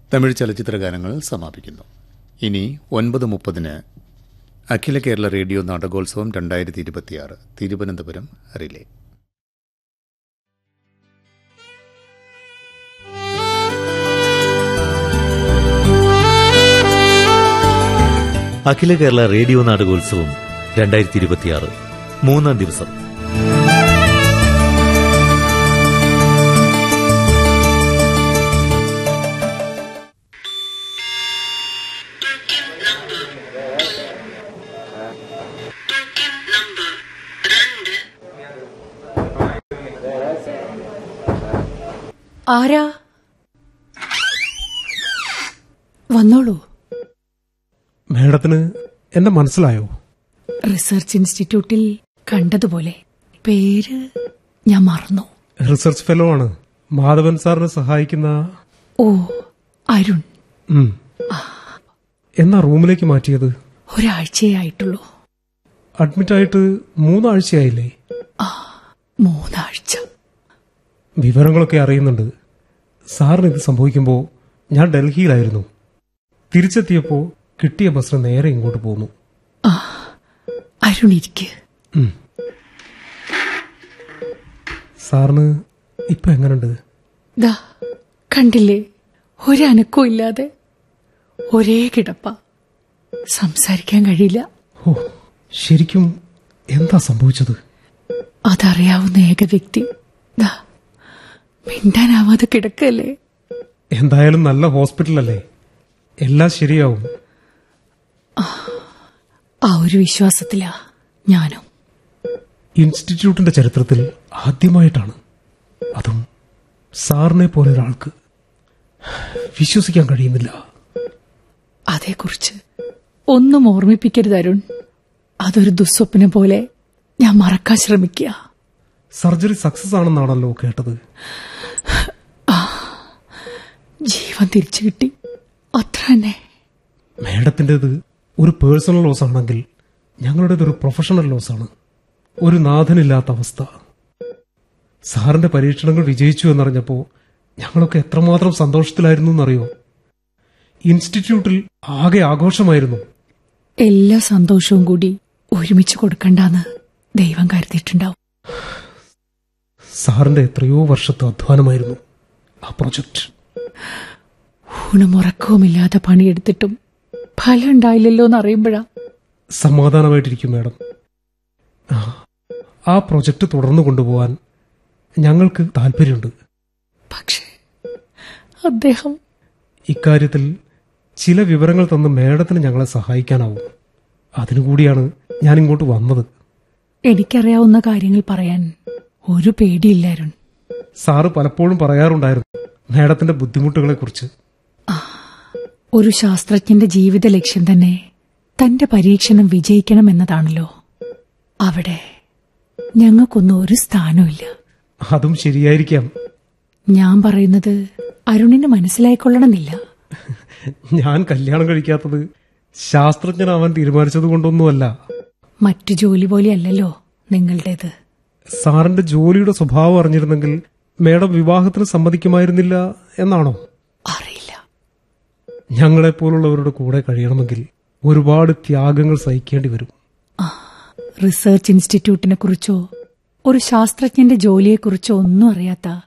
തമിഴ് ചലച്ചിത്ര ഗാനങ്ങൾ സമാപിക്കുന്നു ഇനി ഒൻപത് മുപ്പതിന് അഖില കേരള റേഡിയോ നാടകോത്സവം രണ്ടായിരത്തി ഇരുപത്തിയാറ് തിരുവനന്തപുരം റിലേ അഖില കേരള റേഡിയോ നാടകോത്സവം രണ്ടായിരത്തി ഇരുപത്തിയാറ് മൂന്നാം ദിവസം ആരാ വന്നോളൂ മേഡത്തിന് എന്നെ മനസ്സിലായോ റിസർച്ച് ഇൻസ്റ്റിറ്റ്യൂട്ടിൽ കണ്ടതുപോലെ പേര് ഞാൻ മറന്നു റിസർച്ച് ഫെലോ ആണ് മാധവൻ സാറിനെ സഹായിക്കുന്ന ഓ അരുൺ ഉം. എന്നാ റൂമിലേക്ക് മാറ്റിയത് ഒരാഴ്ചയേ ആയിട്ടുള്ളൂ അഡ്മിറ്റ് ആയിട്ട് മൂന്നാഴ്ചയായില്ലേ മൂന്നാഴ്ച വിവരങ്ങളൊക്കെ അറിയുന്നുണ്ട് സാറിന് ഇത് സംഭവിക്കുമ്പോൾ ഞാൻ ഡൽഹിയിലായിരുന്നു തിരിച്ചെത്തിയപ്പോൾ കിട്ടിയ ബസ്സിന് നേരെ ഇങ്ങോട്ട് പോന്നു അരുൺ ഇരിക്ക് ഉം. സാറിന് ഇപ്പൊ എങ്ങനുണ്ട് ദാ കണ്ടില്ലേ ഒരനക്കവും ഇല്ലാതെ ഒരേ കിടപ്പ സംസാരിക്കാൻ കഴിയില്ല ഓ ശരിക്കും എന്താ സംഭവിച്ചത് അതറിയാവുന്ന ഏക വ്യക്തി ദാ മിണ്ടാനാവാതെ കിടക്കല്ലേ എന്തായാലും നല്ല ഹോസ്പിറ്റലല്ലേ എല്ലാം ശരിയാവും ആ ഒരു വിശ്വാസത്തിലാ ഞാനും ഇൻസ്റ്റിറ്റ്യൂട്ടിന്റെ ചരിത്രത്തിൽ ആദ്യമായിട്ടാണ് അതും സാറിനെ പോലെ ഒരാൾക്ക് വിശ്വസിക്കാൻ കഴിയുന്നില്ല അതേക്കുറിച്ച് ഒന്നും ഓർമ്മിപ്പിക്കരുത് അരുൺ അതൊരു ദുസ്വപ്നം പോലെ ഞാൻ മറക്കാൻ ശ്രമിക്കുക സർജറി സക്സസ് ആണെന്നാണല്ലോ കേട്ടത് ജീവൻ തിരിച്ചു കിട്ടി അത്ര തന്നെ മേഡത്തിൻ്റെത് ഒരു പേഴ്സണൽ ലോസ് ആണെങ്കിൽ ഞങ്ങളുടേത് ഒരു പ്രൊഫഷണൽ ലോസ് ആണ് ഒരു നാഥനില്ലാത്ത അവസ്ഥ സാറിന്റെ പരീക്ഷണങ്ങൾ വിജയിച്ചു എന്നറിഞ്ഞപ്പോൾ ഞങ്ങളൊക്കെ എത്രമാത്രം സന്തോഷത്തിലായിരുന്നു എന്നറിയോ ഇൻസ്റ്റിറ്റ്യൂട്ടിൽ ആകെ ആഘോഷമായിരുന്നു എല്ലാ സന്തോഷവും കൂടി ഒരുമിച്ച് കൊടുക്കണ്ടെന്ന് ദൈവം കരുതിയിട്ടുണ്ടാവും സാറിന്റെ എത്രയോ വർഷത്തെ അധ്വാനമായിരുന്നു ആ പ്രൊജക്ട് ഊണുമുറക്കവുമില്ലാതെ പണിയെടുത്തിട്ടും ഫലം ഉണ്ടായില്ലല്ലോ എന്ന് അറിയുമ്പോഴാ സമാധാനമായിട്ടിരിക്കും മാഡം ആ, ആ പ്രൊജക്ട് തുടർന്നു കൊണ്ടുപോകാൻ ഞങ്ങൾക്ക് താല്പര്യമുണ്ട് പക്ഷേ അദ്ദേഹം ഇക്കാര്യത്തിൽ ചില വിവരങ്ങൾ തന്ന് മേഡത്തിന് ഞങ്ങളെ സഹായിക്കാനാവും അതിനുകൂടിയാണ് ഞാൻ ഇങ്ങോട്ട് വന്നത് എനിക്കറിയാവുന്ന കാര്യങ്ങൾ പറയാൻ ഒരു പേടിയില്ല അരുൺ സാറ് പലപ്പോഴും പറയാറുണ്ടായിരുന്നു മേഡത്തിന്റെ ബുദ്ധിമുട്ടുകളെ കുറിച്ച് ഒരു ശാസ്ത്രജ്ഞന്റെ ജീവിത ലക്ഷ്യം തന്നെ തന്റെ പരീക്ഷണം വിജയിക്കണം എന്നതാണല്ലോ അവിടെ ഞങ്ങൾക്കൊന്നും ഒരു സ്ഥാനമില്ല അതും ശരിയായിരിക്കാം ഞാൻ പറയുന്നത് അരുണിന് മനസ്സിലായിക്കൊള്ളണമെന്നില്ല ഞാൻ കല്യാണം കഴിക്കാത്തത് ശാസ്ത്രജ്ഞനാവാൻ തീരുമാനിച്ചത് കൊണ്ടൊന്നുമല്ല മറ്റു ജോലി പോലെയല്ലല്ലോ നിങ്ങളുടേത് സാറിന്റെ ജോലിയുടെ സ്വഭാവം അറിഞ്ഞിരുന്നെങ്കിൽ മേഡം വിവാഹത്തിന് സമ്മതിക്കുമായിരുന്നില്ല എന്നാണോ അറിയില്ല ഞങ്ങളെപ്പോലുള്ളവരുടെ കൂടെ കഴിയണമെങ്കിൽ ഒരുപാട് ത്യാഗങ്ങൾ സഹിക്കേണ്ടി വരും റിസർച്ച് ഇൻസ്റ്റിറ്റ്യൂട്ടിനെ കുറിച്ചോ ഒരു ശാസ്ത്രജ്ഞന്റെ ജോലിയെക്കുറിച്ചോ ഒന്നും അറിയാത്ത